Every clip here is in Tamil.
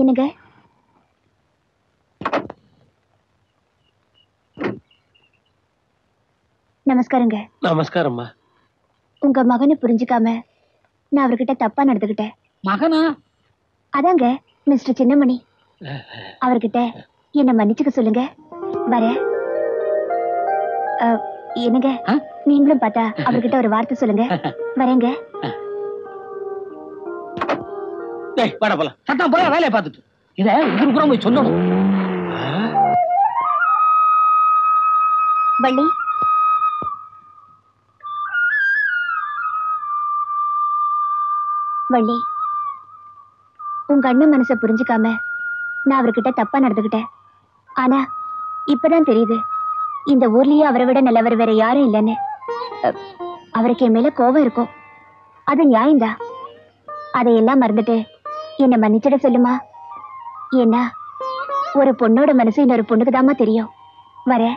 என்னங்க நமஸ்காரங்க நமஸ்காரம்மா உங்க மகனை புரிஞ்சுக்காம நான் அவர்கிட்ட தப்பா நடந்துக்கிட்டேன் மகனா அதாங்க மிஸ்டர் சின்னமணி அவர்கிட்ட என்ன மன்னிச்சுக்க சொல்லுங்க வரேன் அஹ், என்னங்க ஆ? நீங்களும் பார்த்தா அவர்கிட்ட ஒரு வார்த்தை சொல்லுங்க வரேங்க டேய் வாடா போலாம் சத்தம் போய் வேலையை பார்த்துட்டு இத ஊரு புறம் போய் சொல்லணும் வள்ளி வள்ளி உங்க அண்ணன் மனசை புரிஞ்சுக்காம நான் அவர்கிட்ட தப்பா நடந்துக்கிட்டேன் ஆனா இப்பதான் தெரியுது இந்த ஊர்லயே அவரை விட நல்லவர் வேற யாரும் இல்லைன்னு அஹ், அவருக்கு என் மேல கோபம் இருக்கும் அது நியாயம்தான் அதையெல்லாம் மறந்துட்டு என்னை மன்னிச்சிட சொல்லுமா ஏன்னா ஒரு பொண்ணோட மனசு இன்னொரு பொண்ணுக்கு தெரியும் வரேன்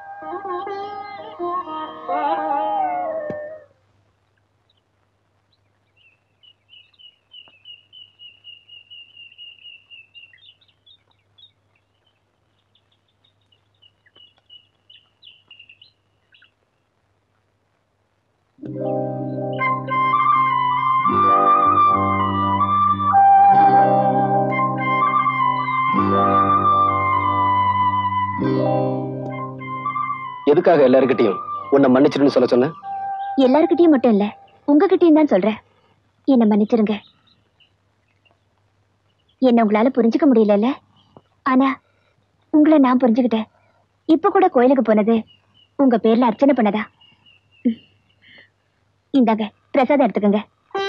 எதுக்காக எல்லாருக்கிட்டையும் உன்னை மன்னிச்சிடுன்னு சொல்ல சொன்னேன் எல்லார்கிட்டயும் மட்டும் இல்ல உங்ககிட்டயும் தான் சொல்றேன் என்ன மன்னிச்சிருங்க என்ன உங்களால புரிஞ்சுக்க முடியலல்ல ஆனா உங்களை நான் புரிஞ்சுக்கிட்டேன் இப்ப கூட கோயிலுக்கு போனது உங்க பேர்ல அர்ச்சனை பண்ணதா ம். இந்தாங்க பிரசாதம் எடுத்துக்கோங்க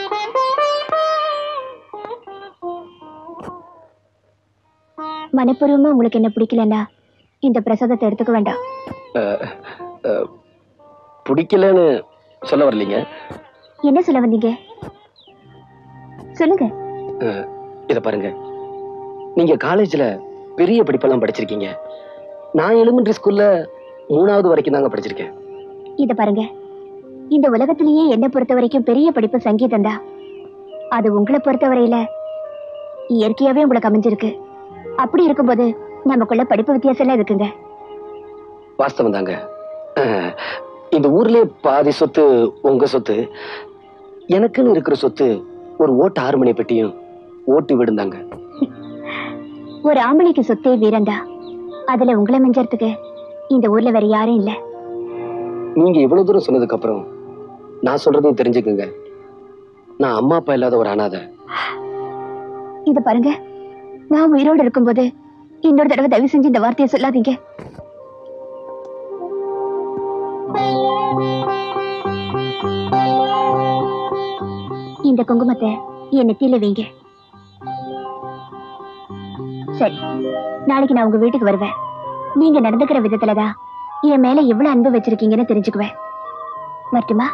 மனப்பூர்வமா உங்களுக்கு என்ன பிடிக்கலன்னா இந்த பிரசாதத்தை எடுத்துக்க வேண்டாம் அஹ், பிடிக்கலன்னு சொல்ல வரலீங்க என்ன சொல்ல வந்தீங்க சொல்லுங்க இத பாருங்க நீங்க காலேஜ்ல பெரிய படிப்பெல்லாம் படிச்சிருக்கீங்க நான் எலிமெண்டரி ஸ்கூல்ல மூணாவது வரைக்கும் தாங்க படிச்சிருக்கேன் இத பாருங்க இந்த உலகத்திலேயே என்ன பொறுத்த வரைக்கும் பெரிய படிப்பு சங்கீதம் தான் அது உங்களை பொறுத்தவரையில இயற்கையாவே உங்களுக்கு அமைஞ்சிருக்கு அப்படி இருக்கும்போது நமக்குள்ள படிப்பு வித்தியாசம் எல்லாம் இருக்குங்க வாஸ்தவம் தாங்க அஹ், இந்த ஊர்லயே பாதி சொத்து உங்க சொத்து எனக்குன்னு இருக்கிற சொத்து ஒரு ஓட்டு ஆறு மணி பெட்டியும் ஓட்டு விடுந்தாங்க ஒரு ஆம்பளைக்கு சொத்தே வீரந்தா அதுல உங்களை மிஞ்சறதுக்கு இந்த ஊர்ல வேற யாரும் இல்ல நீங்க இவ்வளவு தூரம் சொன்னதுக்கு அப்புறம் நான் சொல்றதையும் தெரிஞ்சுக்குங்க நான் அம்மா அப்பா இல்லாத ஒரு அனாதை இத பாருங்க நான் உயிரோடு இருக்கும்போது இன்னொரு தடவை தயவு செஞ்சு இந்த வார்த்தையை சொல்லாதீங்க இந்த குங்குமத்தை என் நெத்தியில வைங்க சரி நாளைக்கு நான் உங்க வீட்டுக்கு வருவேன் நீங்க நடந்துக்கிற விதத்துலதான் என் மேல எவ்வளவு அன்பு வச்சிருக்கீங்கன்னு தெரிஞ்சுக்குவேன் மட்டுமா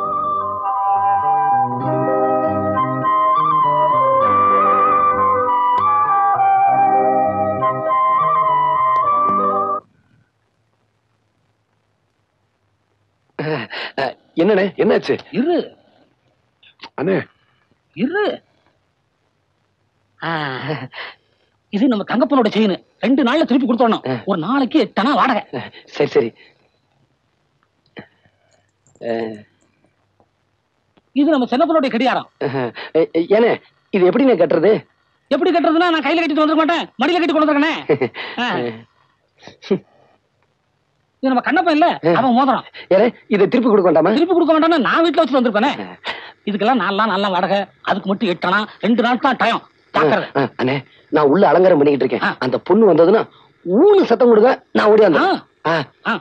அஹ், என்னண்ணே என்னாச்சு இரு அண்ணே இரு ஆ, இது நம்ம தங்கப்பனோட செயின் ரெண்டு நாள்ல திருப்பி கொடுத்தோம் ஒரு நாளைக்கு எட்டனா வாடகை சரி சரி அஹ், இது நம்ம சின்னப்பனுடைய கடிகாரம் அஹ், ஏண்ணே இது எப்படிண்ணே கட்டுறது எப்படி கட்டுறதுன்னா நான் கையில கட்டிட்டு வந்துருக்க மாட்டேன் மடியில கட்டி கொண்டு வந்துருக்கனே இது நம்ம கண்ணப்பன் இல்ல அவன் மோதிரம் ஏலே இதை திருப்பி கொடுக்க வேண்டாமா திருப்பி கொடுக்க வேண்டாம்னா நான் வீட்டுல வச்சுட்டு வந்திருப்பேனே இதுக்கெல்லாம் நாலு நாள் நல்லா வாடகை அதுக்கு மட்டும் எட்டனா ரெண்டு நாள் தான் டயம் ஜாக்கிரதை அஹ், அண்ணே நான் உள்ள அலங்காரம் பண்ணிக்கிட்டு இருக்கேன் ஆ. அந்த பொண்ணு வந்ததுன்னா ஊனு சத்தம் கொடுங்க நான் ஓடியாந்து ஆ, ஆ.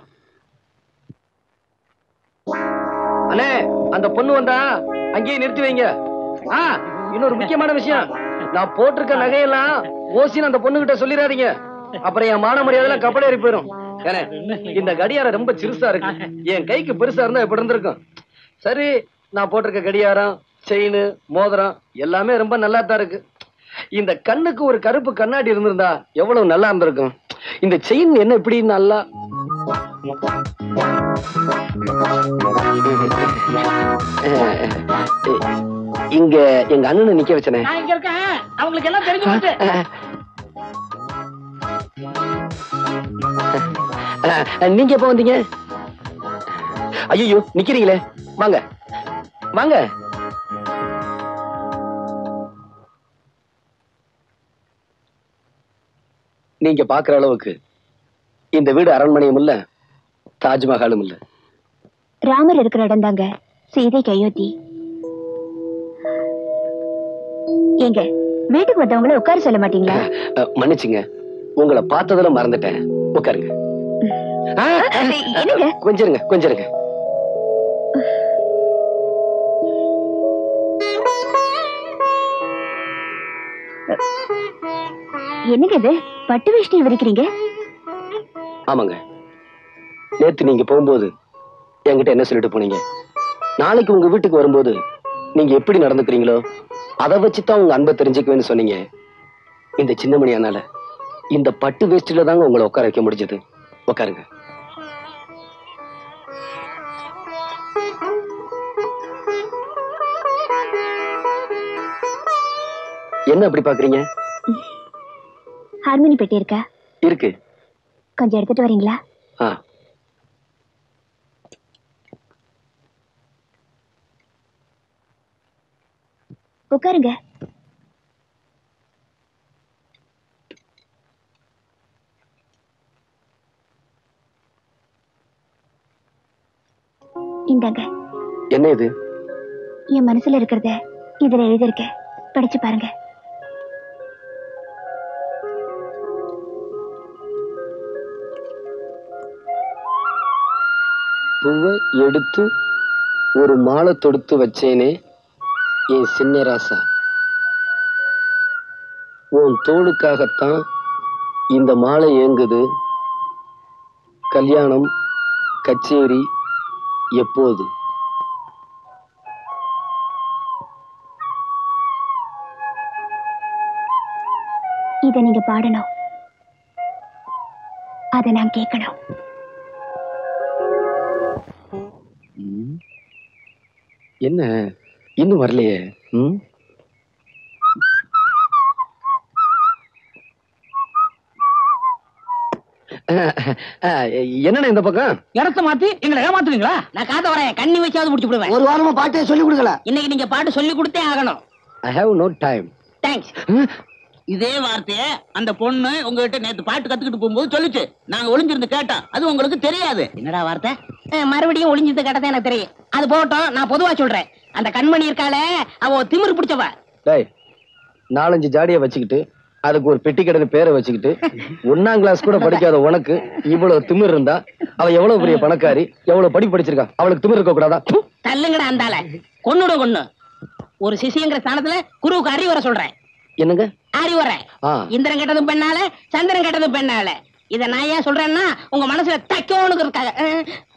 அண்ணே அந்த பொண்ணு வந்தா அங்கேயே நிறுத்தி வைங்க ஆ இன்னொரு முக்கியமான விஷயம் நான் போட்டிருக்க நகையெல்லாம் ஓசின்னு அந்த பொண்ணு கிட்ட சொல்லிடாதீங்க அப்புறம் என் மான மரியாதை கப்பலேறி போயிரும் ஏனே இந்த கடியாரம் ரொம்ப சிறுசா இருக்கு என் கைக்கு பெருசா இருந்தா எப்படி இருந்திருக்கும் சரி நான் போட்டிருக்க கடியாரம் செயின் மோதிரம் எல்லாமே ரொம்ப நல்லா தான் இருக்கு இந்த கண்ணுக்கு ஒரு கருப்பு கண்ணாடி இருந்திருந்தா எவ்வளவு நல்லா இருந்திருக்கும் இந்த செயின் என்ன இப்படி நல்லா இங்க எங்க அண்ணனை நிக்க வச்சனே நான் இங்க இருக்கேன் அவங்களுக்கு எல்லாம் தெரிஞ்சு போச்சு அஹ், நீங்க எப்ப வந்தீங்க ஐயோ நிக்கிறீங்களே வாங்க வாங்க நீங்க பாக்குற அளவுக்கு இந்த வீடு அரண்மனையும் இல்ல தாஜ்மஹாலும் இல்ல ராமர் இருக்கிற இடம் தாங்க சீதைக்கு அயோத்தி ஏங்க வீட்டுக்கு வந்தவங்கள உட்கார சொல்ல மாட்டீங்களா அஹ், மன்னிச்சுங்க உங்களை பார்த்ததுல மறந்துட்டேன் உட்காருங்க ஆ, என்னங்க கொஞ்சம் இருங்க கொஞ்சம் இருங்க என்னங்க இது பட்டு வேஷ்டி விரிக்கிறீங்க ஆமாங்க நேத்து நீங்க போகும்போது என்கிட்ட என்ன சொல்லிட்டு போனீங்க நாளைக்கு உங்க வீட்டுக்கு வரும்போது நீங்க எப்படி நடந்துக்கிறீங்களோ அதை வச்சுதான் உங்க அன்பை தெரிஞ்சுக்குவேன்னு சொன்னீங்க இந்த சின்ன மணியானால இந்த பட்டு வேஷ்டில தாங்க உங்களை உட்கார வைக்க முடிஞ்சது உட்காருங்க என்ன அப்படி பாக்குறீங்க ஹார்மோனி பெட்டி இருக்கா இருக்கு கொஞ்சம் எடுத்துட்டு வரீங்களா ஆ உட்காருங்க இந்தாங்க என்ன இது என் மனசுல இருக்கிறத இதுல எழுதியிருக்கேன் படிச்சு பாருங்க பூவை எடுத்து ஒரு மாலை தொடுத்து வச்சேனே என் சின்ன ராசா உன் தோளுக்காகத்தான் இந்த மாலை ஏங்குது கல்யாணம் கச்சேரி எப்போது இத நீங்க பாடணும் அத நான் கேட்கணும் ம். என்ன இன்னும் வரலையே ம் என்னண்ணே இந்த பக்கம் இடத்த மாத்தி எங்களை ஏமாத்துவீங்களா நான் காத்த வரேன் கண்ணி வச்சாவது முடிச்சு விடுவேன் ஒரு வாரமா பாட்டே சொல்லி கொடுக்கல இன்னைக்கு நீங்க பாட்டு சொல்லி கொடுத்தே ஆகணும் I have no time thanks இதே வார்த்தைய அந்த பொண்ணு உங்ககிட்ட நேத்து பாட்டு கத்துக்கிட்டு போகும்போது சொல்லுச்சு நாங்க ஒளிஞ்சிருந்து கேட்டோம் அது உங்களுக்கு தெரியாது என்னடா வார்த்தை அஹ், மறுபடியும் ஒளிஞ்சது கேட்டதே எனக்கு தெரியும் அது போகட்டும் நான் பொதுவா சொல்றேன் அந்த கண்மணி இருக்காளே அவ ஒரு திமிரு பிடிச்சவ டேய் நாலஞ்சு ஜாடிய வச்சுக்கிட்டு அதுக்கு ஒரு பெட்டி கடை பேரை வச்சுக்கிட்டு ஒன்னாம் கிளாஸ் கூட படிக்காத உனக்கு இவ்வளவு திமிர் இருந்தா அவ எவ்வளவு பெரிய பணக்காரி எவ்வளவு படி படிச்சிருக்கா அவளுக்கு திமிர் இருக்க கூடாதா ப்பு. தள்ளுங்கடா அந்தால கொன்னுட கொன்னு ஒரு சிசிங்கிற ஸ்தானத்துல குருவுக்கு அறிவுரை சொல்றேன் என்னங்க அறிவுரை ஆ இந்திரன் கெட்டதும் பெண்ணால சந்திரன் கெட்டதும் பெண்ணால இத நான் ஏன் சொல்றேன்னா உங்க மனசுல தைக்கோனுக்கு இருக்காங்க அஹ்,